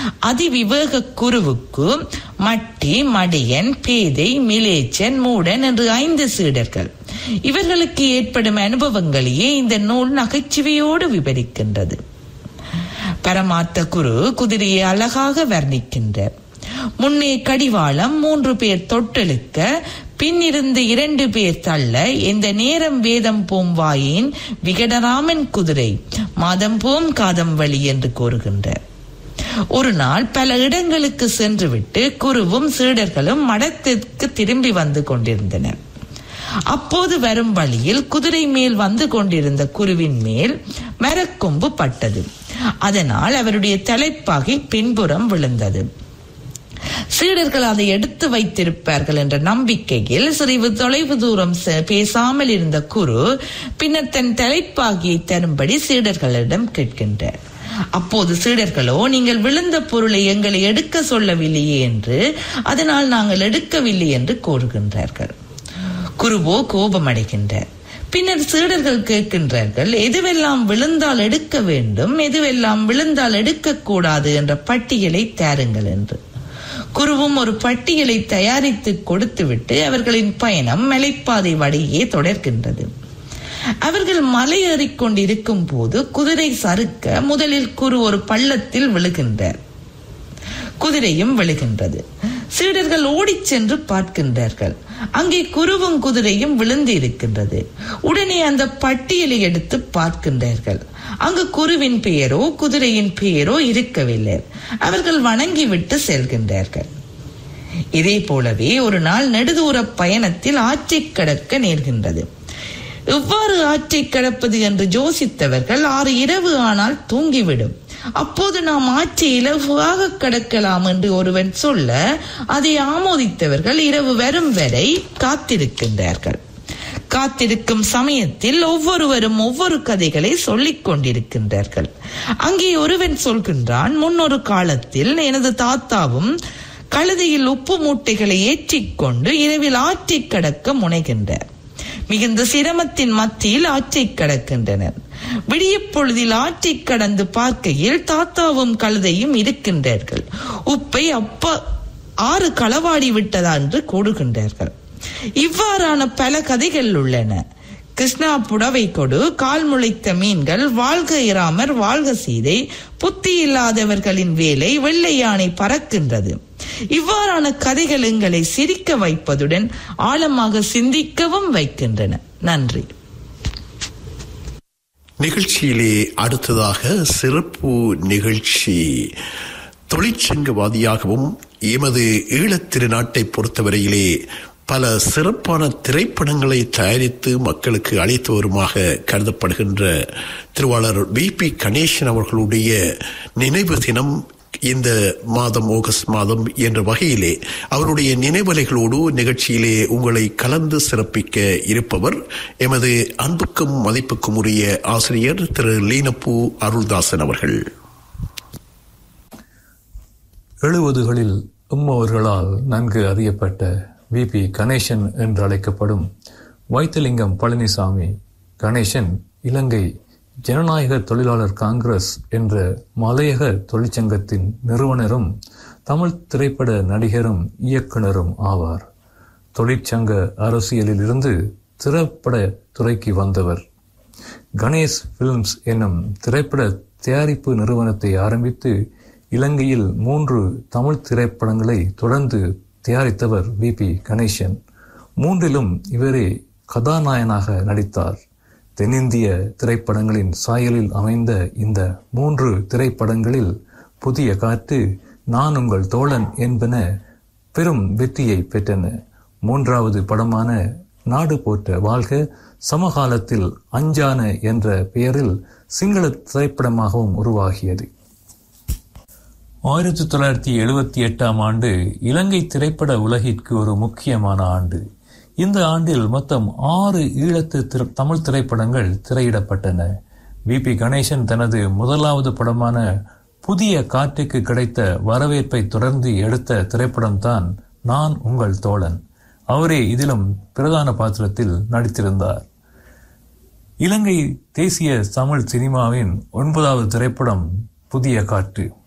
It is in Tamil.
அதிவிவேக குருவுக்கு மட்டி மடியன் பேதை மிலேச்சன் மூடன் என்று ஐந்து சீடர்கள் இவர்களுக்கு ஏற்படும் அனுபவங்களையே இந்த நூல் நகைச்சுவையோடு விவரிக்கின்றது பரமார்த்த குரு குதிரையை அழகாக வர்ணிக்கின்றார் முன்னே கடிவாளம் மூன்று பேர் தொட்டெழுக்க பின்னிருந்து இரண்டு பேர் தள்ள இந்த நேரம் வேதம் போம் வாயின் விகடராமன் குதிரை மாதம் போம் காதம் வழி என்று கூறுகின்றார் ஒரு நாள் பல இடங்களுக்கு சென்றுவிட்டு குருவும் சீடர்களும் மடத்திற்கு திரும்பி வந்து கொண்டிருந்தனர் அப்போது வரும் வழியில் குதிரை மேல் வந்து கொண்டிருந்த குருவின் மேல் மரக்கொம்பு பட்டது அதனால் அவருடைய தலைப்பாகை பின்புறம் விழுந்தது சீடர்கள் அதை எடுத்து வைத்திருப்பார்கள் என்ற நம்பிக்கையில் சிறிது தொலைவு தூரம் செ- பேசாமல் இருந்த குரு பின்னர் தன் தலைப்பாகியை தரும்படி சீடர்களிடம் கேட்கின்றார் அப்போது சீடர்களோ நீங்கள் விழுந்த பொருளை எங்களை எடுக்க சொல்லவில்லையே என்று அதனால் நாங்கள் எடுக்கவில்லை என்று கூறுகின்றார்கள் குருவோ கோபமடைகின்றார் பின்னர் சீடர்கள் கேட்கின்றார்கள் எதுவெல்லாம் விழுந்தால் எடுக்க வேண்டும் எதுவெல்லாம் விழுந்தால் எடுக்கக்கூடாது என்ற பட்டியலை தாருங்கள் என்று குருவும் ஒரு பட்டியலை தயாரித்து கொடுத்துவிட்டு அவர்களின் பயணம் மலைப்பாதை வழியே தொடர்கின்றது அவர்கள் மலையேறிக் கொண்டிருக்கும் போது குதிரை சறுக்க முதலில் குரு ஒரு பள்ளத்தில் விழுகின்றார் குதிரையும் விழுகின்றது சீடர்கள் ஓடிச் சென்று பார்க்கின்றார்கள் அங்கே குருவும் குதிரையும் விழுந்து இருக்கின்றது உடனே அந்த பட்டியலை எடுத்து பார்க்கின்றார்கள் அங்கு குருவின் பெயரோ குதிரையின் பெயரோ இருக்கவில்லை அவர்கள் வணங்கிவிட்டு செல்கின்றார்கள் இதே போலவே ஒரு நாள் நெடுதூர பயணத்தில் ஆற்றைக் கடக்க நேர்கின்றது எவ்வாறு ஆற்றைக் கடப்பது என்று யோசித்தவர்கள் ஆறு இரவு ஆனால் தூங்கிவிடும் அப்போது நாம் ஆற்றை இலகுவாக கடக்கலாம் என்று ஒருவன் சொல்ல அதை ஆமோதித்தவர்கள் இரவு வரும் வரை காத்திருக்கின்றார்கள் காத்திருக்கும் சமயத்தில் ஒவ்வொருவரும் ஒவ்வொரு கதைகளை சொல்லிக் கொண்டிருக்கின்றார்கள் அங்கே ஒருவன் சொல்கின்றான் முன்னொரு காலத்தில் எனது தாத்தாவும் கழுதையில் உப்பு மூட்டைகளை ஏற்றிக்கொண்டு இரவில் ஆற்றைக் கடக்க முனைகின்றார் மிகுந்த சிரமத்தின் மத்தியில் ஆற்றைக் கடக்கின்றனர் விடியப் பொழுதில் ஆற்றைக் கடந்து பார்க்கையில் தாத்தாவும் கழுதையும் இருக்கின்றார்கள் உப்பை அப்பா ஆறு களவாடி விட்டதா என்று கூடுகின்றார்கள் இவ்வாறான பல கதைகள் உள்ளன கிருஷ்ணா புடவை கொடு கால் முளைத்த மீன்கள் வாழ்க இராமர் வாழ்க சீதை புத்தி இல்லாதவர்களின் வேலை வெள்ளை யானை பறக்கின்றது இவ்வாறான கதைகள் எங்களை சிரிக்க வைப்பதுடன் ஆழமாக சிந்திக்கவும் வைக்கின்றன நன்றி நிகழ்ச்சியிலே அடுத்ததாக சிறப்பு நிகழ்ச்சி தொழிற்சங்கவாதியாகவும் எமது ஈழத் திருநாட்டை பொறுத்தவரையிலே பல சிறப்பான திரைப்படங்களை தயாரித்து மக்களுக்கு அளித்து வருமாக கருதப்படுகின்ற திருவாளர் வி பி கணேசன் அவர்களுடைய நினைவு தினம் இந்த மாதம் ஆகஸ்ட் மாதம் என்ற வகையிலே அவருடைய நினைவலைகளோடு நிகழ்ச்சியிலே உங்களை கலந்து சிறப்பிக்க இருப்பவர் எமது அன்புக்கும் மதிப்புக்கும் உரிய ஆசிரியர் திரு லீனப்பூ அருள்தாசன் அவர்கள் எழுபதுகளில் உம்மவர்களால் நன்கு அறியப்பட்ட வி பி கணேசன் என்று அழைக்கப்படும் வைத்திலிங்கம் பழனிசாமி கணேசன் இலங்கை ஜனநாயக தொழிலாளர் காங்கிரஸ் என்ற மலையக தொழிற்சங்கத்தின் நிறுவனரும் தமிழ் திரைப்பட நடிகரும் இயக்குனரும் ஆவார் தொழிற்சங்க அரசியலில் இருந்து திரைப்பட துறைக்கு வந்தவர் கணேஷ் பிலிம்ஸ் என்னும் திரைப்பட தயாரிப்பு நிறுவனத்தை ஆரம்பித்து இலங்கையில் மூன்று தமிழ் திரைப்படங்களை தொடர்ந்து தயாரித்தவர் வி பி கணேசன் மூன்றிலும் இவரே கதாநாயகனாக நடித்தார் தென்னிந்திய திரைப்படங்களின் சாயலில் அமைந்த இந்த மூன்று திரைப்படங்களில் புதிய காற்று நான் உங்கள் தோழன் என்பன பெரும் வெற்றியை பெற்றன மூன்றாவது படமான நாடு போற்ற வாழ்க சமகாலத்தில் அஞ்சான என்ற பெயரில் சிங்கள திரைப்படமாகவும் உருவாகியது ஆயிரத்தி தொள்ளாயிரத்தி எழுபத்தி எட்டாம் ஆண்டு இலங்கை திரைப்பட உலகிற்கு ஒரு முக்கியமான ஆண்டு இந்த ஆண்டில் மொத்தம் ஆறு ஈழத்து திரு தமிழ் திரைப்படங்கள் திரையிடப்பட்டன வி பி கணேசன் தனது முதலாவது படமான புதிய காற்றுக்கு கிடைத்த வரவேற்பை தொடர்ந்து எடுத்த திரைப்படம்தான் நான் உங்கள் தோழன் அவரே இதிலும் பிரதான பாத்திரத்தில் நடித்திருந்தார் இலங்கை தேசிய தமிழ் சினிமாவின் ஒன்பதாவது திரைப்படம் புதிய காற்று